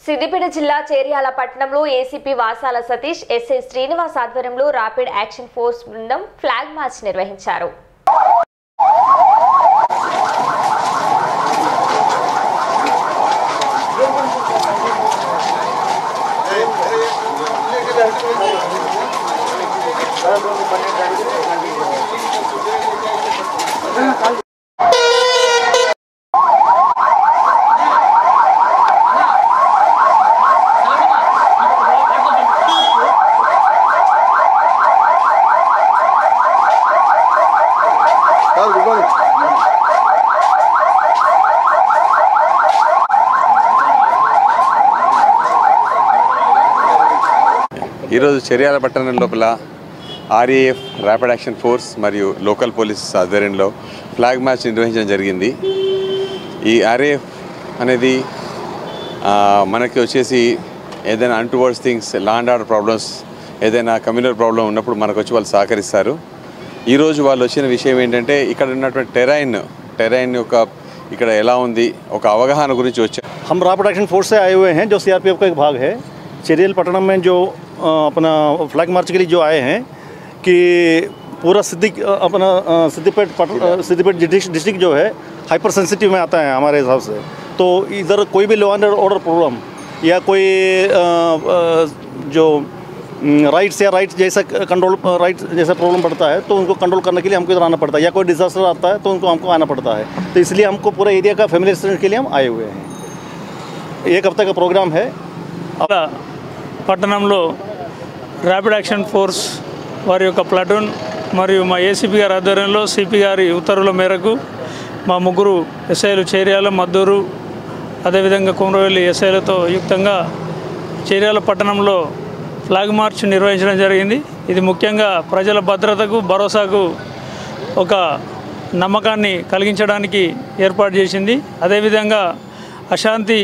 సిద్దిపేట జిల్లా చేర్యాల పట్టణంలో ACP Vasala Satish SI Srinivas ఆధ్వర్యంలో ర్యాపిడ్ యాక్షన్ ఫోర్స్ బృందం ఫ్లాగ్ మార్చ్ నిర్వహించారు ఈరోజు చర్యాల పట్టణం లోపల ఆర్ఏఎఫ్ ర్యాపిడ్ యాక్షన్ ఫోర్స్ మరియు లోకల్ పోలీస్ ఆధ్వర్యంలో ఫ్లాగ్ మ్యాచ్ నిర్వహించడం జరిగింది ఈ ఆర్ఏఎఫ్ అనేది ఆ, మనకి వచ్చేసి ఏదైనా untowards things law and order problems ఏదైనా కమ్యూనల్ ప్రాబ్లం ఉన్నప్పుడు మనకు వచ్చి వాళ్ళు సహకరిస్తారు ఈరోజు వాళ్ళు వచ్చిన విషయం ఏంటంటే ఇక్కడ ఉన్నటువంటి టెరైన్ టెరైన్ యొక్క ఇక్కడ ఎలా ఉంది ఒక అవగాహన గురించి వచ్చారు हम रैपिड एक्शन फोर्स से आए हुए हैं जो सीआरपीएफ का एक भाग है चेरियल पटनम में जो अ, अपना फ्लैग मार्च के लिए जो आए हैं कि पूरा सिद्दीक अ, अपना अ, सिद्दीपेट पट अ, सिद्दीपेट डिस्ट्रिक्ट जो है हाइपर सेंसिटिव में आता है हमारे हिसाब से तो इधर कोई भी लॉ एंड ऑर्डर प्रॉब्लम या कोई अ, अ, जो राइट्स या राइट्स जैसा कंट्रोल राइट जैसा प्रॉब्लम पड़ता है तो उनको कंट्रोल करने के लिए हमको इधर आना पड़ता है या कोई डिजास्टर आता है तो उनको हमको आना पड़ता है तो इसलिए हमको पूरा एरिया का फैमिली के लिए हम आए हुए हैं एक हफ्ते का प्रोग्राम है అలా పట్టణంలో ర్యాపిడ్ యాక్షన్ ఫోర్స్ వారి యొక్క ప్లాటూన్ మరియు మా ఏసీపీ గారి ఆధ్వర్యంలో సిపి గారి ఉత్తర్వుల మేరకు మా ముగ్గురు ఎస్ఐలు చేర్యాల మద్దూరు అదేవిధంగా కుమ్రవెల్లి ఎస్ఐలతో యుక్తంగా చేర్యాల పట్టణంలో ఫ్లాగ్ మార్చ్ నిర్వహించడం జరిగింది ఇది ముఖ్యంగా ప్రజల భద్రతకు భరోసాకు ఒక నమ్మకాన్ని కలిగించడానికి ఏర్పాటు చేసింది అదేవిధంగా అశాంతి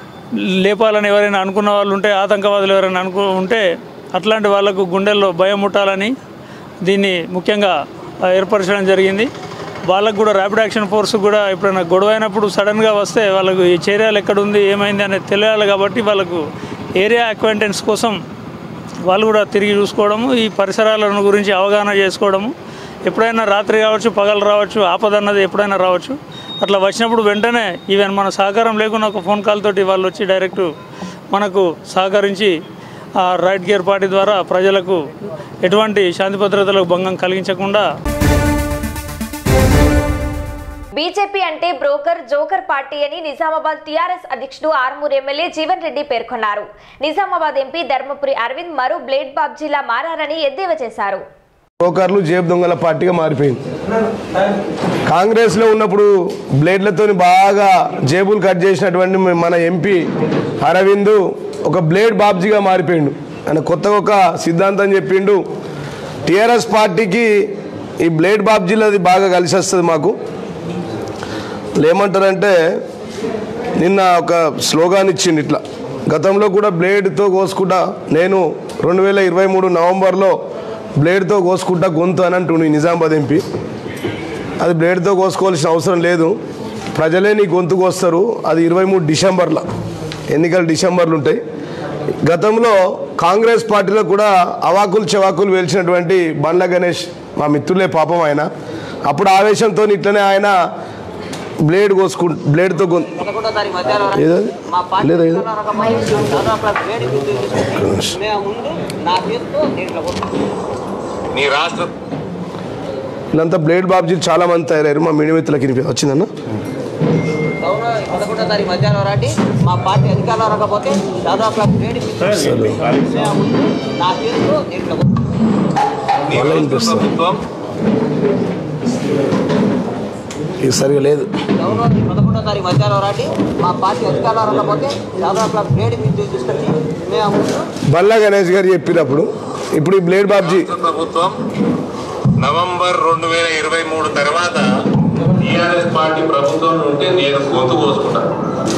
లేపాలని ఎవరైనా అనుకున్న వాళ్ళు ఉంటే ఆతంకవాదులు ఎవరైనా అనుకు ఉంటే అట్లాంటి వాళ్ళకు గుండెల్లో భయం ముట్టాలని దీన్ని ముఖ్యంగా ఆ, ఏర్పరచడం జరిగింది వాళ్ళకు కూడా ర్యాపిడ్ యాక్షన్ ఫోర్స్ కూడా ఎప్పుడైనా గొడవ అయినప్పుడు సడన్గా వస్తే వాళ్ళకు ఈ చర్యలు ఎక్కడుంది ఏమైంది అనేది తెలియాలి కాబట్టి వాళ్ళకు ఏరియా అక్వైంటెన్స్ కోసం వాళ్ళు కూడా తిరిగి చూసుకోవడము ఈ పరిసరాలను గురించి అవగాహన చేసుకోవడము ఎప్పుడైనా రాత్రి కావచ్చు పగలు రావచ్చు ఆపద అన్నది ఎప్పుడైనా రావచ్చు అట్లా వచ్చినప్పుడు వెంటనే ఈవెన్ మన సహకారం లేకుండా ఒక ఫోన్ కాల్ తోటి వాళ్ళు వచ్చి డైరెక్ట్ మనకు సహకరించి ఆ రైట్ గేర్ పార్టీ ద్వారా ప్రజలకు ఎటువంటి శాంతి భద్రతలకు భంగం కలిగించకుండా బీజేపీ అంటే బ్రోకర్ జోకర్ పార్టీ అని నిజామాబాద్ టీఆర్ఎస్ అధ్యక్షుడు ఆర్మూర్ ఎమ్మెల్యే జీవన్ రెడ్డి పేర్కొన్నారు నిజామాబాద్ ఎంపీ ధర్మపురి అరవింద్ మరో బ్లేడ్ బాబ్జీలా మారారని ఎద్దేవా చేశారు బ్రోకర్లు జేబు దొంగల పార్టీగా మారిపోయింది కాంగ్రెస్లో ఉన్నప్పుడు బ్లేడ్లతో బాగా జేబులు కట్ చేసినటువంటి మన ఎంపీ అరవింద్ ఒక బ్లేడ్ బాబ్జీగా మారిపోయిండు ఆయన కొత్తగా ఒక సిద్ధాంతం చెప్పిండు టీఆర్ఎస్ పార్టీకి ఈ బ్లేడ్ బాబ్జీలది బాగా కలిసి వస్తుంది మాకు వాళ్ళు ఏమంటారంటే నిన్న ఒక స్లోగాన్ ఇచ్చిండు ఇట్లా గతంలో కూడా బ్లేడ్తో కోసుకుంటా నేను రెండు వేల ఇరవై మూడు నవంబర్లో బ్లేడ్తో కోసుకుంటా గొంతు అని అంటుండు ఈ నిజామాబాద్ ఎంపీ అది బ్లేడ్తో కోసుకోవాల్సిన అవసరం లేదు ప్రజలే నీ గొంతు కోస్తారు అది ఇరవై మూడు డిసెంబర్లో ఎన్నికలు డిసెంబర్లు ఉంటాయి గతంలో కాంగ్రెస్ పార్టీలో కూడా అవాకులు చెవాకులు వేల్చినటువంటి బండ్ల గణేష్ మా మిత్రులే పాపం ఆయన అప్పుడు ఆవేశంతో ఇట్లనే ఆయన బ్లేడ్ కోసుకు బ్లేడ్తో గొంతు పదకొండో తారీఖు మధ్యాహ్నం వరకు ఏదో మా పార్టీ లేదా ఏదో అధికారుల రకమైన దాదాపు అక్కడ వేడి గుర్తు తీసుకొచ్చి మేము ముందు నా చేతితో దీంట్లో కొట్టు. నీ రాష్ట్ర వీళ్ళంతా బ్లేడ్ బాబ్జీలు చాలా మంది తయారయ్యారు మా మీడియం మిత్రులకి వినిపి- వచ్చిందన్న గౌరవ పదకొండో తారీఖు మధ్యాహ్నం రాండి మా పార్టీ అధికారులు రాకపోతే దాదాపు అక్కడ వేడి గుర్తు మేము ముందు నా చేతితో దీంట్లో కొట్టు. నీ రాష్ట్ర ప్రభుత్వం ఇది సరిగా లేదు గౌరవ పదకొండో తారీఖు మధ్యాహ్నం రాండి మా పార్టీ అధికారులు రాకపోతే దాదాపు అక్కడ వేడి గుర్తు తీసుకొచ్చి మేము ముందు బల్లా గణేష్ గారు చెప్పినప్పుడు ఇప్పుడు ఈ బ్లేడ్ బాబ్జీ రాష్ట్ర ప్రభుత్వం నవంబర్ రెండు వేల ఇరవై మూడు తర్వాత టీఆర్ఎస్ పార్టీ ప్రభుత్వం ఉంటే నేను గొంతు కోసుకుంటాను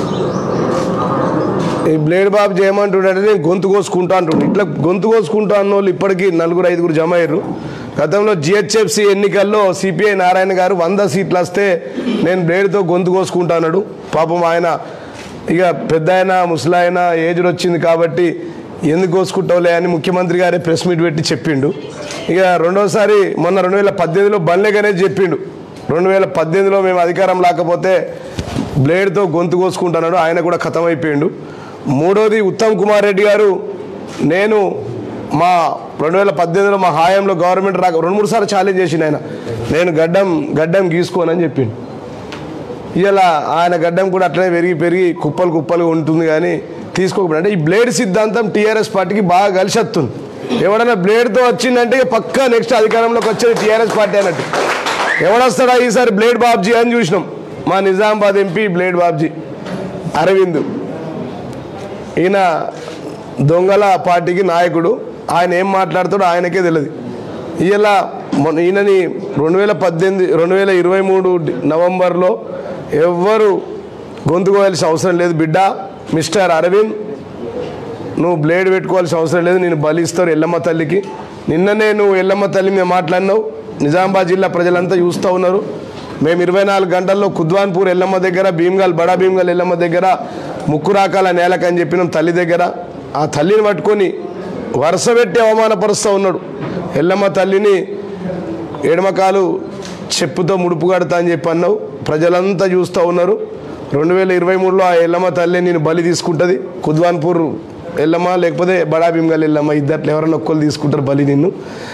ఈ బ్లేడ్ బాబు ఏమంటుండే నేను గొంతు కోసుకుంటా అంటుండే ఇట్లా గొంతు కోసుకుంటా అన్న వాళ్ళు ఇప్పటికీ నలుగురు ఐదుగురు జమ అయ్యారు గతంలో జిహెచ్ఎఫ్సి ఎన్నికల్లో సిపిఐ నారాయణ గారు వంద సీట్లు వస్తే నేను బ్లేడ్తో గొంతు కోసుకుంటా అన్నాడు పాపం ఆయన ఇక పెద్ద ఆయన ముసలాయన ఏజ్ వచ్చింది కాబట్టి ఎందుకు కోసుకుంటావులే అని ముఖ్యమంత్రి గారే ప్రెస్ మీట్ పెట్టి చెప్పిండు ఇక రెండోసారి మొన్న రెండు వేల పద్దెనిమిదిలో బండ్లేకనే చెప్పిండు రెండు వేల పద్దెనిమిదిలో మేము అధికారం లేకపోతే బ్లేడ్తో గొంతు కోసుకుంటున్నాడు ఆయన కూడా ఖతం అయిపోయిండు మూడోది ఉత్తమ్ కుమార్ రెడ్డి గారు నేను మా రెండు వేల పద్దెనిమిదిలో మా హాయంలో గవర్నమెంట్ రాక రెండు మూడు సార్లు ఛాలెంజ్ చేసిండు ఆయన నేను గడ్డం గడ్డం గీసుకోనని చెప్పిండు ఇలా ఆయన గడ్డం కూడా అట్లనే పెరిగి పెరిగి కుప్పలు కుప్పలు ఉంటుంది కానీ తీసుకోకపోయినా అంటే ఈ బ్లేడ్ సిద్ధాంతం టీఆర్ఎస్ పార్టీకి బాగా కలిసి వస్తుంది ఎవడన్నా బ్లేడ్తో వచ్చిందంటే ఇక పక్కా నెక్స్ట్ అధికారంలోకి వచ్చేది టీఆర్ఎస్ పార్టీ అన్నట్టు ఎవడొస్తాడా ఈసారి బ్లేడ్ బాబ్జీ అని చూసినాం మా నిజామాబాద్ ఎంపీ బ్లేడ్ బాబ్జీ అరవింద్ ఈయన దొంగల పార్టీకి నాయకుడు ఆయన ఏం మాట్లాడతాడో ఆయనకే తెలియదు ఇలా మొన్న ఈయనని రెండు వేల పద్దెనిమిది రెండు వేల ఇరవై మూడు నవంబర్లో ఎవ్వరు గొంతుకోవాల్సిన అవసరం లేదు బిడ్డ మిస్టర్ అరవింద్ నువ్వు బ్లేడ్ పెట్టుకోవాల్సిన అవసరం లేదు నేను బలిస్తారు ఎల్లమ్మ తల్లికి నిన్ననే నువ్వు ఎల్లమ్మ తల్లి మీద మాట్లాడినావు నిజామాబాద్ జిల్లా ప్రజలంతా చూస్తూ ఉన్నారు మేము ఇరవై నాలుగు గంటల్లో కుద్వాన్పూర్ ఎల్లమ్మ దగ్గర భీమ్గల్ బడా భీమ్గల్ ఎల్లమ్మ దగ్గర ముక్కు రాకాల నేలకని చెప్పినాం తల్లి దగ్గర ఆ తల్లిని పట్టుకొని వరుస పెట్టి అవమానపరుస్తూ ఉన్నాడు ఎల్లమ్మ తల్లిని ఎడమకాలు చెప్పుతో ముడుపు కడతా అని చెప్పి అన్నావు ప్రజలంతా చూస్తూ ఉన్నారు రెండు వేల ఇరవై మూడులో ఆ ఎల్లమ్మ తల్లి నేను బలి తీసుకుంటుంది కుద్వాన్పూర్ ఎల్లమ్మ లేకపోతే బడా భీమ్గల్ ఎల్లమ్మ ఇద్దరు ఎవరైనా ఒక్కరు తీసుకుంటారు బలి నిన్ను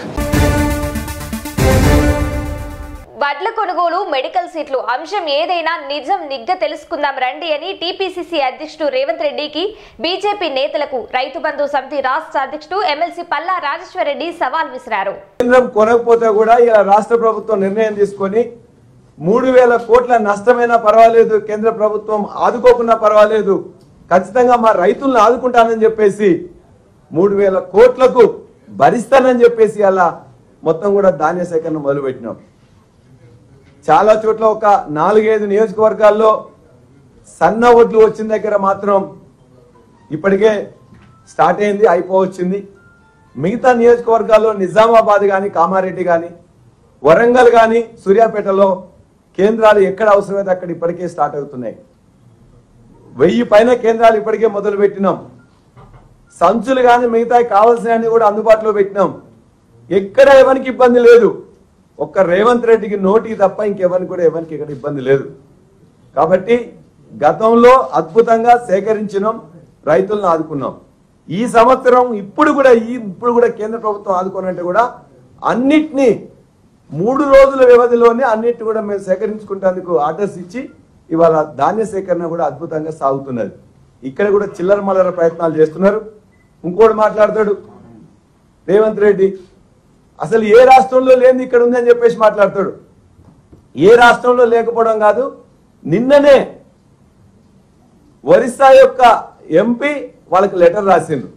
వడ్ల కొనుగోలు మెడికల్ సీట్లు అంశం ఏదైనా నిజం నిగ్గ తెలుసుకుందాం రండి అని టీపీసీసీ అధ్యక్షుడు రేవంత్ రెడ్డికి బీజేపీ నేతలకు రైతు బంధు సమితి రాష్ట్ర అధ్యక్షుడు ఎమ్మెల్సీ పల్లా రాజేశ్వర్ రెడ్డి సవాల్ విసిరారు కేంద్రం కొనకపోతే కూడా ఇలా రాష్ట్ర ప్రభుత్వం నిర్ణయం తీసుకొని మూడు వేల కోట్ల నష్టమైనా పర్వాలేదు కేంద్ర ప్రభుత్వం ఆదుకోకున్నా పర్వాలేదు ఖచ్చితంగా మా రైతులను ఆదుకుంటానని చెప్పేసి మూడు వేల కోట్లకు భరిస్తానని చెప్పేసి అలా మొత్తం కూడా ధాన్య సేకరణ మొదలుపెట్టినాం చాలా చోట్ల ఒక నాలుగైదు నియోజకవర్గాల్లో సన్న ఒడ్లు వచ్చిన దగ్గర మాత్రం ఇప్పటికే స్టార్ట్ అయింది అయిపోవచ్చింది మిగతా నియోజకవర్గాల్లో నిజామాబాద్ కానీ కామారెడ్డి కానీ వరంగల్ కానీ సూర్యాపేటలో కేంద్రాలు ఎక్కడ అవసరమైతే అక్కడ ఇప్పటికే స్టార్ట్ అవుతున్నాయి వెయ్యి పైన కేంద్రాలు ఇప్పటికే మొదలు పెట్టినాం సంచులు కానీ మిగతా కావాల్సినవన్నీ కూడా అందుబాటులో పెట్టినాం ఎక్కడ ఎవరికి ఇబ్బంది లేదు ఒక్క రేవంత్ రెడ్డికి నోటికి తప్ప ఇంకెవరికి కూడా ఎవరికి ఇక్కడ ఇబ్బంది లేదు కాబట్టి గతంలో అద్భుతంగా సేకరించినాం రైతులను ఆదుకున్నాం ఈ సంవత్సరం ఇప్పుడు కూడా ఈ ఇప్పుడు కూడా కేంద్ర ప్రభుత్వం ఆదుకోనంటే కూడా అన్నిటినీ మూడు రోజుల వ్యవధిలోనే అన్నిటి కూడా మేము సేకరించుకుంటేందుకు ఆర్డర్స్ ఇచ్చి ఇవాళ ధాన్య సేకరణ కూడా అద్భుతంగా సాగుతున్నది ఇక్కడ కూడా చిల్లర మల్లర ప్రయత్నాలు చేస్తున్నారు ఇంకోటి మాట్లాడతాడు రేవంత్ రెడ్డి అసలు ఏ రాష్ట్రంలో లేని ఇక్కడ ఉందని చెప్పేసి మాట్లాడతాడు ఏ రాష్ట్రంలో లేకపోవడం కాదు నిన్ననే ఒరిస్సా యొక్క ఎంపీ వాళ్ళకి లెటర్ రాసిండు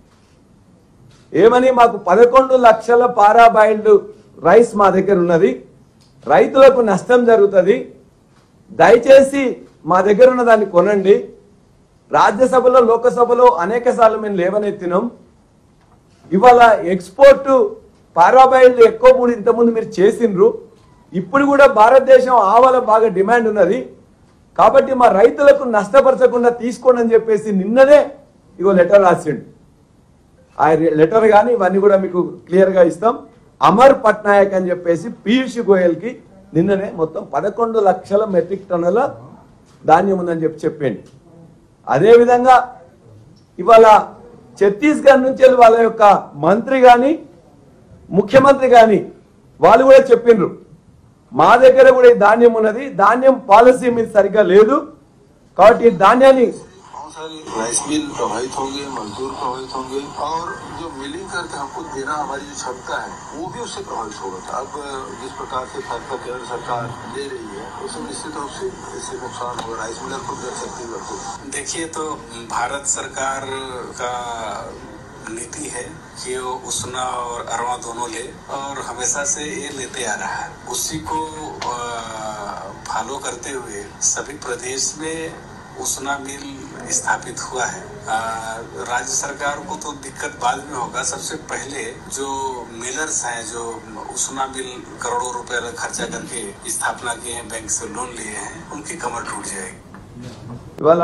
ఏమని మాకు పదకొండు లక్షల పారాబాయిల్డ్ రైస్ మా దగ్గర ఉన్నది రైతులకు నష్టం జరుగుతుంది దయచేసి మా దగ్గర ఉన్న దాన్ని కొనండి రాజ్యసభలో లోకసభలో అనేక సార్లు మేము లేవనెత్తినాం ఇవాళ ఎక్స్పోర్ట్ పారాబాయిల్డ్ ఎక్కువ కూడా ఇంతకుముందు మీరు చేసిండ్రు ఇప్పుడు కూడా భారతదేశం ఆవాల బాగా డిమాండ్ ఉన్నది కాబట్టి మా రైతులకు నష్టపరచకుండా తీసుకోండి అని చెప్పేసి నిన్ననే ఇగో లెటర్ రాసిండు ఆ లెటర్ కానీ ఇవన్నీ కూడా మీకు క్లియర్ గా ఇస్తాం అమర్ పట్నాయక్ అని చెప్పేసి పీయూష్ గోయల్ కి నిన్ననే మొత్తం పదకొండు లక్షల మెట్రిక్ టన్నుల ధాన్యం ఉందని చెప్పి చెప్పింది అదేవిధంగా ఇవాళ ఛత్తీస్గఢ్ నుంచి వెళ్ళి వాళ్ళ యొక్క మంత్రి కానీ ముఖ్యమంత్రి కానీ వాళ్ళు కూడా చెప్పిండ్రు మా దగ్గర కూడా ఈ ధాన్యం ఉన్నది ధాన్యం పాలసీ మీద సరిగ్గా లేదు కాబట్టి ఈ ధాన్యాన్ని बहुत सारे राइस मिल प्रभावित होंगे मजदूर प्रभावित होंगे और जो मिलिंग करके हमको देना हमारी जो क्षमता है वो भी उससे प्रभावित होगा था अब जिस प्रकार से फैसला केंद्र सरकार ले रही है उससे निश्चित रूप से इससे नुकसान होगा राइस मिलर खुद कर सकती है देखिए तो भारत सरकार का नीति है कि वो उसना और अरवा दोनों ले और हमेशा से ये लेते आ रहा है उसी को फॉलो करते हुए सभी प्रदेश में उसना मिल स्थापित हुआ है आ, राज्य सरकार को तो दिक्कत बाद में होगा सबसे पहले जो मिलर्स हैं जो उसना मिल करोड़ों रुपए खर्चा करके स्थापना किए हैं बैंक से लोन लिए हैं उनकी कमर टूट जाएगी ఇవాళ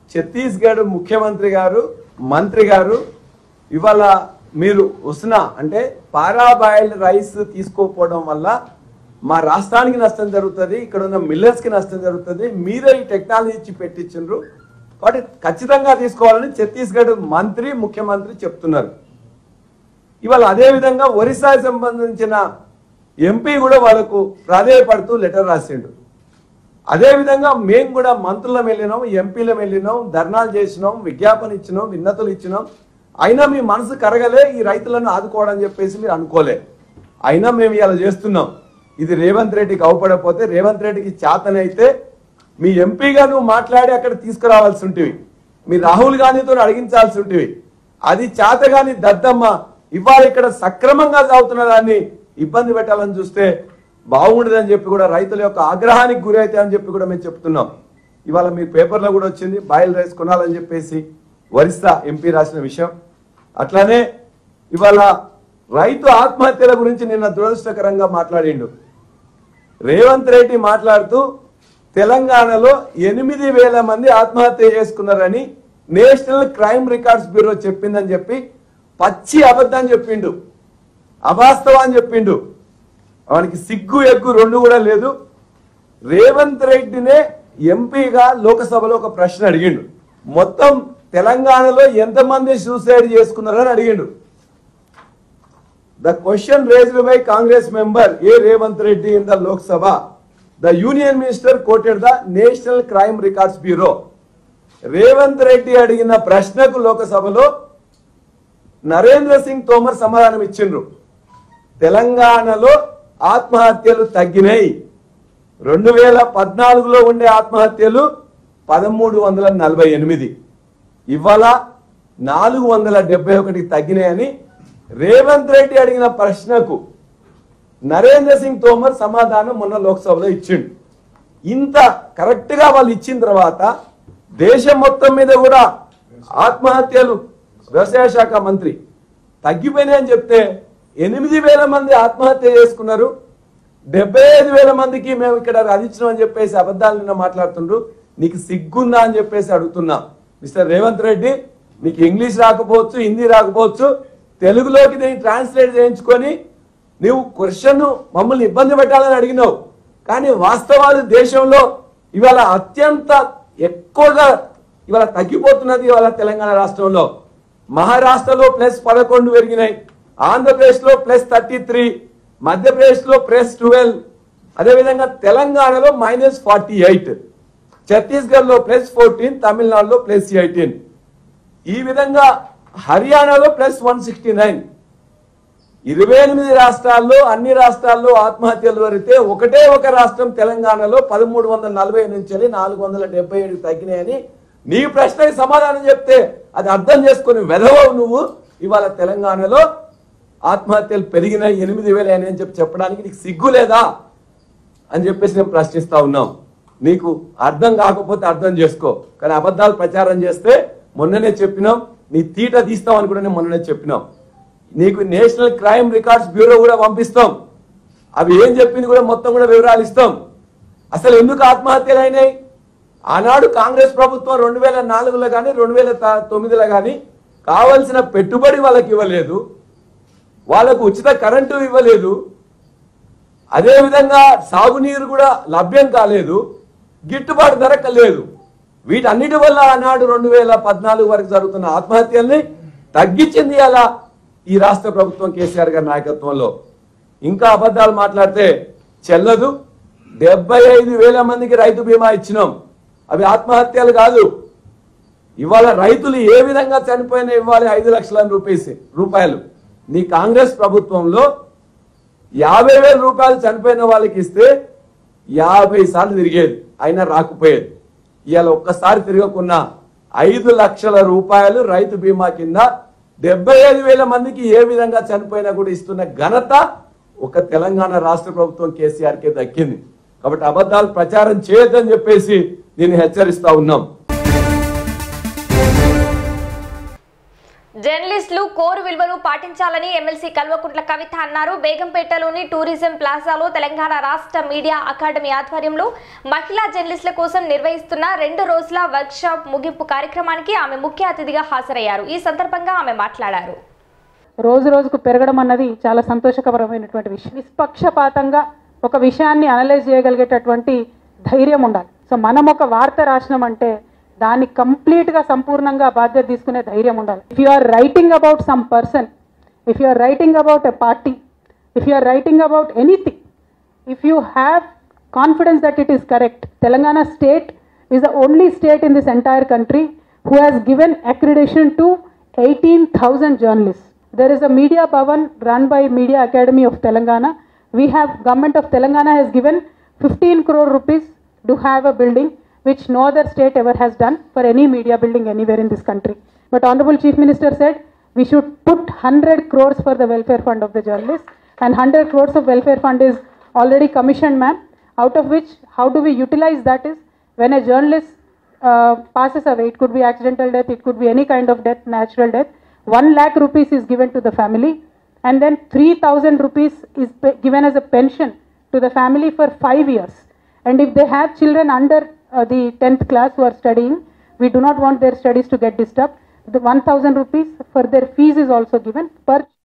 ఛత్తీస్గఢ్ ముఖ్యమంత్రి గారు మంత్రి గారు ఇవాళ మీరు ఉస్నా అంటే పారాబాయిల్డ్ రైస్ తీసుకోకపోవడం వల్ల మా రాష్ట్రానికి నష్టం జరుగుతుంది ఇక్కడ ఉన్న మిల్లర్స్ కి నష్టం జరుగుతుంది మీరే ఈ టెక్నాలజీ ఇచ్చి పెట్టించారు కాబట్టి ఖచ్చితంగా తీసుకోవాలని ఛత్తీస్గఢ్ మంత్రి ముఖ్యమంత్రి చెప్తున్నారు ఇవాళ అదే విధంగా ఒరిస్సాకి సంబంధించిన ఎంపీ కూడా వాళ్ళకు ప్రాధేయపడుతూ లెటర్ రాసిండు అదే విధంగా మేము కూడా మంత్రులం వెళ్ళినాం ఎంపీలం వెళ్ళినాం ధర్నాలు చేసినాం విజ్ఞాపన ఇచ్చినాం విన్నతులు ఇచ్చినాం అయినా మీ మనసు కరగలే ఈ రైతులను ఆదుకోవడం చెప్పేసి మీరు అనుకోలే అయినా మేము ఇలా చేస్తున్నాం ఇది రేవంత్ రెడ్డికి అవపడకపోతే రేవంత్ రెడ్డికి చేతనైతే మీ ఎంపీగా నువ్వు మాట్లాడి అక్కడ తీసుకురావాల్సి ఉంటివి మీ రాహుల్ గాంధీతో అడిగించాల్సి ఉంటివి అది చేతగాని దద్దమ్మ ఇవాళ ఇక్కడ సక్రమంగా సాగుతున్న దాన్ని ఇబ్బంది పెట్టాలని చూస్తే బాగుండదని చెప్పి కూడా రైతుల యొక్క ఆగ్రహానికి గురి అయితే అని చెప్పి కూడా మేము చెప్తున్నాం ఇవాళ మీ పేపర్లో కూడా వచ్చింది బాయిల్ రైస్ కొనాలని చెప్పేసి వరిస్తా ఎంపీ రాసిన విషయం అట్లానే ఇవాళ రైతు ఆత్మహత్యల గురించి నిన్న దురదృష్టకరంగా మాట్లాడిండు రేవంత్ రెడ్డి మాట్లాడుతూ తెలంగాణలో ఎనిమిది వేల మంది ఆత్మహత్య చేసుకున్నారని నేషనల్ క్రైమ్ రికార్డ్స్ బ్యూరో చెప్పిందని చెప్పి పచ్చి అబద్ధం చెప్పిండు అవాస్తవం అని చెప్పిండు వానికి సిగ్గు ఎగ్గు రెండు కూడా లేదు రేవంత్ రెడ్డినే ఎంపీగా లోకసభలో ఒక ప్రశ్న అడిగిండు మొత్తం తెలంగాణలో ఎంతమంది సూసైడ్ చేసుకున్నారని అడిగిండు the question raised by Congress member A Revanth Reddy in the Lok Sabha the union minister quoted the national crime records bureau Revanth Reddy అడిగిన ప్రశ్నకు లోకసభలో నరేంద్ర సింగ్ తోమర్ సమాధానం ఇచ్చిండ్రు తెలంగాణలో ఆత్మహత్యలు తగ్గినాయి రెండు వేల పద్నాలుగులో ఉండే ఆత్మహత్యలు పదమూడు వందల నలభై ఎనిమిది ఇవాళ నాలుగు వందల డెబ్బై ఒకటి తగ్గినాయని రేవంత్ రెడ్డి అడిగిన ప్రశ్నకు నరేంద్ర సింగ్ తోమర్ సమాధానం మొన్న లోక్సభలో ఇచ్చిండు ఇంత కరెక్ట్ గా వాళ్ళు ఇచ్చిన తర్వాత దేశం మొత్తం మీద కూడా ఆత్మహత్యలు వ్యవసాయ శాఖ మంత్రి తగ్గిపోయినాయని చెప్తే ఎనిమిది వేల మంది ఆత్మహత్య చేసుకున్నారు డెబ్బై ఐదు వేల మందికి మేము ఇక్కడ అది ఇచ్చినాం అని చెప్పేసి అబద్ధాలు నిన్న మాట్లాడుతుండ్రు నీకు సిగ్గుందా అని చెప్పేసి అడుగుతున్నా మిస్టర్ రేవంత్ రెడ్డి నీకు ఇంగ్లీష్ రాకపోవచ్చు హిందీ రాకపోవచ్చు తెలుగులోకి దీన్ని ట్రాన్స్లేట్ చేయించుకొని నీవు క్వశ్చన్ మమ్మల్ని ఇబ్బంది పెట్టాలని అడిగినావు కానీ వాస్తవాలు దేశంలో ఇవాళ అత్యంత ఎక్కువగా ఇవాళ తగ్గిపోతున్నది ఇవాళ తెలంగాణ రాష్ట్రంలో మహారాష్ట్రలో ప్లస్ పదకొండు పెరిగినాయి ఆంధ్రప్రదేశ్లో ప్లస్ థర్టీ త్రీ మధ్యప్రదేశ్లో ప్లస్ ట్వెల్వ్ అదేవిధంగా తెలంగాణలో మైనస్ ఫార్టీ ఎయిట్ ఛత్తీస్గఢ్లో ప్లస్ ఫోర్టీన్ తమిళనాడులో ప్లస్ ఎయిటీన్ ఈ విధంగా హర్యానాలో ప్లస్ వన్ సిక్స్టీ నైన్ ఇరవై ఎనిమిది రాష్ట్రాల్లో అన్ని రాష్ట్రాల్లో ఆత్మహత్యలు జరిగితే ఒకటే ఒక రాష్ట్రం తెలంగాణలో పదమూడు వందల నలభై నుంచి నాలుగు వందల డెబ్బై ఏడు తగ్గినాయని నీ ప్రశ్నకి సమాధానం చెప్తే అది అర్థం చేసుకుని వెధవవు నువ్వు ఇవాళ తెలంగాణలో ఆత్మహత్యలు పెరిగినాయి ఎనిమిది వేలు అని చెప్పి చెప్పడానికి నీకు సిగ్గు లేదా అని చెప్పేసి నేను ప్రశ్నిస్తా ఉన్నాం నీకు అర్థం కాకపోతే అర్థం చేసుకో కానీ అబద్ధాలు ప్రచారం చేస్తే మొన్ననే చెప్పినాం నీ తీట తీస్తామని కూడా నేను మొన్ననే చెప్పినాం నీకు నేషనల్ క్రైమ్ రికార్డ్స్ బ్యూరో కూడా పంపిస్తాం అవి ఏం చెప్పింది కూడా మొత్తం కూడా వివరాలు ఇస్తాం అసలు ఎందుకు ఆత్మహత్యలు అయినాయి ఆనాడు కాంగ్రెస్ ప్రభుత్వం రెండు వేల నాలుగులో కానీ రెండు వేల తొమ్మిదిలో కానీ కావలసిన పెట్టుబడి వాళ్ళకి ఇవ్వలేదు వాళ్ళకు ఉచిత కరెంటు ఇవ్వలేదు అదేవిధంగా సాగునీరు కూడా లభ్యం కాలేదు గిట్టుబాటు ధర లేదు వీటన్నిటి వల్ల ఆనాడు రెండు వేల పద్నాలుగు వరకు జరుగుతున్న ఆత్మహత్యల్ని తగ్గించింది అలా ఈ రాష్ట్ర ప్రభుత్వం కేసీఆర్ గారి నాయకత్వంలో ఇంకా అబద్ధాలు మాట్లాడితే చెల్లదు డెబ్బై ఐదు వేల మందికి రైతు బీమా ఇచ్చినాం అవి ఆత్మహత్యలు కాదు ఇవాళ రైతులు ఏ విధంగా చనిపోయినా ఇవ్వాలి ఐదు లక్షల రూపీస్ రూపాయలు నీ కాంగ్రెస్ ప్రభుత్వంలో యాభై వేల రూపాయలు చనిపోయిన వాళ్ళకి ఇస్తే యాభై సార్లు తిరిగేది అయినా రాకపోయేది ఇవాళ ఒక్కసారి తిరగకున్నా ఐదు లక్షల రూపాయలు రైతు బీమా కింద డెబ్బై ఐదు వేల మందికి ఏ విధంగా చనిపోయినా కూడా ఇస్తున్న ఘనత ఒక తెలంగాణ రాష్ట్ర ప్రభుత్వం కేసీఆర్ కే దక్కింది కాబట్టి అబద్ధాలు ప్రచారం చేయొద్దని చెప్పేసి దీన్ని హెచ్చరిస్తా ఉన్నాం జర్నలిస్టులు కోర్ విలువలు పాటించాలని ఎమ్మెల్సీ కల్వకుంట్ల కవిత అన్నారు బేగంపేటలోని టూరిజం ప్లాజాలో తెలంగాణ రాష్ట్ర మీడియా అకాడమీ ఆధ్వర్యంలో మహిళా జర్నలిస్టుల కోసం నిర్వహిస్తున్న రెండు రోజుల వర్క్షాప్ ముగింపు కార్యక్రమానికి ఆమె ముఖ్య అతిథిగా హాజరయ్యారు ఈ సందర్భంగా ఆమె మాట్లాడారు రోజు రోజుకు పెరగడం అన్నది చాలా సంతోషకరమైనటువంటి విషయం నిష్పక్షపాతంగా ఒక విషయాన్ని అనలైజ్ చేయగలిగేటటువంటి ధైర్యం ఉండాలి సో మనం ఒక వార్త రాసినామంటే దాన్ని కంప్లీట్గా సంపూర్ణంగా బాధ్యత తీసుకునే ధైర్యం ఉండాలి if you are writing about some person if you are writing about a party if you are writing about anything if you have confidence that it is correct, Telangana state is the only state in this entire country who has given accreditation to 18,000 journalists. There is a media bhavan run by Media Academy of Telangana. We have government of Telangana has given 15 crore rupees to have a building which no other state ever has done for any media building anywhere in this country. But Honorable Chief Minister said we should put 100 crores for the welfare fund of the journalists and 100 crores of welfare fund is already commissioned ma'am out of which how do we utilize that is when a journalist uh, passes away it could be accidental death it could be any kind of death natural death 1 lakh rupees is given to the family and then 3000 rupees is pa- given as a pension to the family for 5 years and if they have children under uh, the 10th class who are studying we do not want their studies to get disturbed the 1000 rupees for their fees is also given per